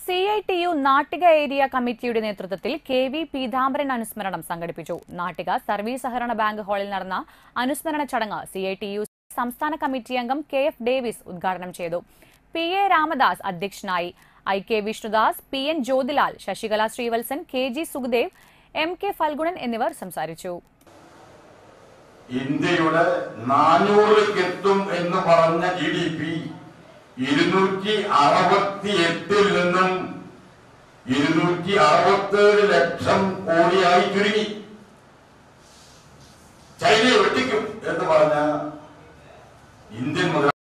C I T U Nattika area കമ്മിറ്റിയുടെ നേതൃത്വത്തിൽ K V Peethambaran അനുസ്മരണം സംഘടിപ്പിച്ചു നാട്ടിക സർവീസ് സഹകരണ ബാങ്ക് ഹാളിൽ നടന്ന അനുസ്മരണ ചടങ്ങ് സി ഐ ടി യു സംസ്ഥാന കമ്മിറ്റി അംഗം കെ എഫ് ഡേവിസ് ഉദ്ഘാടനം ചെയ്തു പി എ രാമദാസ് അധ്യക്ഷനായി I K Vishnudas P N Jyothilal Sasikala Sreevalsan K G Sukhadev M K Phalgunan എന്നിവർ സംസാരിച്ചു ഇന്ത്യയുടെ നാനൂറിലേക്കെത്തും എന്ന് പറഞ്ഞ ജി ഡി പി ഇരുന്നൂറ്റി അറുപത്തി എട്ടിൽ നിന്നും ഇരുന്നൂറ്റി അറുപത്തേഴ് ലക്ഷം കോടിയായി ചുരുങ്ങി ചൈനയെ വെട്ടിക്കും എന്ന് പറഞ്ഞ